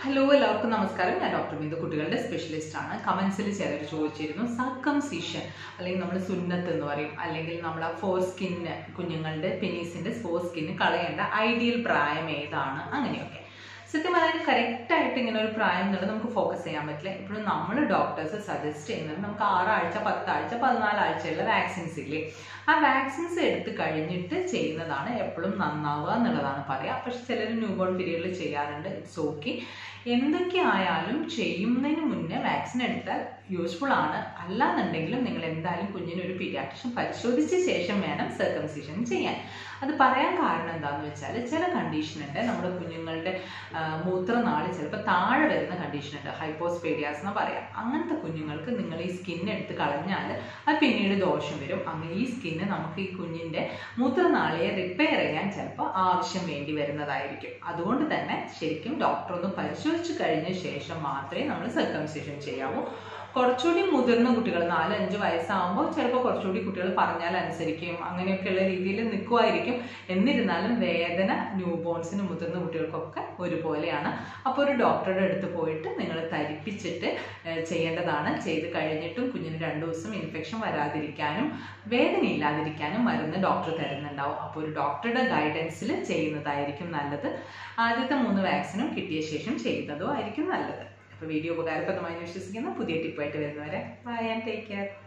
hello എല്ലാവർക്കും നമസ്കാരം ഞാൻ ഡോക്ടർ ബിന്ദു കുട്ടികളുടെ സ്പെഷ്യലിസ്റ്റ് ആണ് കമൻസിൽ ചിലർ ചോദിച്ചിരുന്നു സർക്കംസിഷൻ അല്ലെങ്കിൽ നമ്മൾ സുന്നത്ത് എന്ന് പറയും അല്ലെങ്കിൽ നമ്മൾ ആ ഫോർ സ്കിന്ന് കുഞ്ഞുങ്ങളുടെ പെനീസിന്റെ ഫോർ സ്കിന്ന് കളയേണ്ട ഐഡിയൽ പ്രായം ഏതാണ് അങ്ങനെയൊക്കെ സത്യം പറഞ്ഞാൽ കറക്റ്റ് ആയിട്ട് ഇങ്ങനെ ഒരു പ്രായം എന്നുള്ളത് നമുക്ക് ഫോക്കസ് ചെയ്യാൻ പറ്റില്ല ഇപ്പോഴും നമ്മൾ ഡോക്ടേഴ്സ് സജസ്റ്റ് ചെയ്യുന്നത് നമുക്ക് ആറാഴ്ച പത്താഴ്ച പതിനാലാഴ്ചയുള്ള വാക്സിൻസ് ഇല്ലേ ആ വാക്സിൻസ് എടുത്ത് കഴിഞ്ഞിട്ട് ചെയ്യുന്നതാണ് എപ്പോഴും നന്നാവുക എന്നുള്ളതാണ് പറയുക പക്ഷെ ചിലർ ന്യൂബോൺ പീരീഡിൽ ചെയ്യാറുണ്ട് ഇറ്റ്സ് ഓക്കെ എന്തൊക്കെ ആയാലും ചെയ്യുന്നതിന് മുന്നേ വാക്സിൻ എടുത്താൽ യൂസ്ഫുൾ ആണ് അല്ലാന്നുണ്ടെങ്കിലും നിങ്ങൾ എന്തായാലും കുഞ്ഞിന് ഒരു പീഡിയാട്രിഷൻ പരിശോധിച്ച ശേഷം വേണം സർക്കംസിഷൻ ചെയ്യാൻ അത് പറയാൻ കാരണം എന്താണെന്ന് വെച്ചാൽ ചില കണ്ടീഷൻ ഉണ്ട് നമ്മുടെ കുഞ്ഞുങ്ങളുടെ ആ, മൂത്രനാളി ചിലപ്പോൾ താഴെ വരുന്ന കണ്ടീഷൻ ഉണ്ട് ഹൈപ്പോസ്പേഡിയാസ് എന്ന് പറയാം അങ്ങനത്തെ കുഞ്ഞുങ്ങൾക്ക് നിങ്ങൾ ഈ സ്കിൻ എടുത്ത് കളഞ്ഞാൽ അത് പിന്നീട് ദോഷം വരും അങ്ങനെ ഈ സ്കിന്ന് നമുക്ക് ഈ കുഞ്ഞിൻ്റെ മൂത്രനാളിയെ റിപ്പയർ ചെയ്യാൻ ചിലപ്പോൾ ആവശ്യം വേണ്ടി വരുന്നതായിരിക്കും അതുകൊണ്ട് തന്നെ ശരിക്കും ഡോക്ടർ ഒന്ന് പരിശോധിച്ച് കഴിഞ്ഞ ശേഷം മാത്രമേ നമ്മൾ സർക്കംസിഷൻ ചെയ്യാവൂ കുറച്ചുകൂടി മുതിർന്ന കുട്ടികൾ നാല് അഞ്ച് വയസ്സാകുമ്പോൾ ചിലപ്പോൾ കുറച്ചുകൂടി കുട്ടികൾ പറഞ്ഞാൽ അനുസരിക്കും അങ്ങനെയൊക്കെയുള്ള രീതിയിൽ നിൽക്കുമായിരിക്കും എന്നിരുന്നാലും വേദന ന്യൂ ബോൺസിന് മുതിർന്ന കുട്ടികൾക്കൊക്കെ ഒരുപോലെയാണ് അപ്പോൾ ഒരു ഡോക്ടറുടെ അടുത്ത് പോയിട്ട് നിങ്ങൾ തരിപ്പിച്ചിട്ട് ഏഹ്, ചെയ്യേണ്ടതാണ് ചെയ്ത് കഴിഞ്ഞിട്ടും കുഞ്ഞിന് രണ്ട് ദിവസം ഇൻഫെക്ഷൻ വരാതിരിക്കാനും വേദന ഇല്ലാതിരിക്കാനും മരുന്ന് ഡോക്ടർ തരുന്നുണ്ടാവും അപ്പോൾ ഒരു ഡോക്ടറുടെ ഗൈഡൻസിൽ ചെയ്യുന്നതായിരിക്കും നല്ലത് ആദ്യത്തെ മൂന്ന് വാക്സിനും കിട്ടിയ ശേഷം ചെയ്യുന്നതും ആയിരിക്കും നല്ലത് അപ്പോൾ വീഡിയോ ഉപകാരപ്രദമായി എന്ന് വിശ്വസിക്കുന്ന പുതിയ ടിപ്പായിട്ട് വരുന്നവരെ ബൈ ആൻഡ് ടേക്ക് കെയർ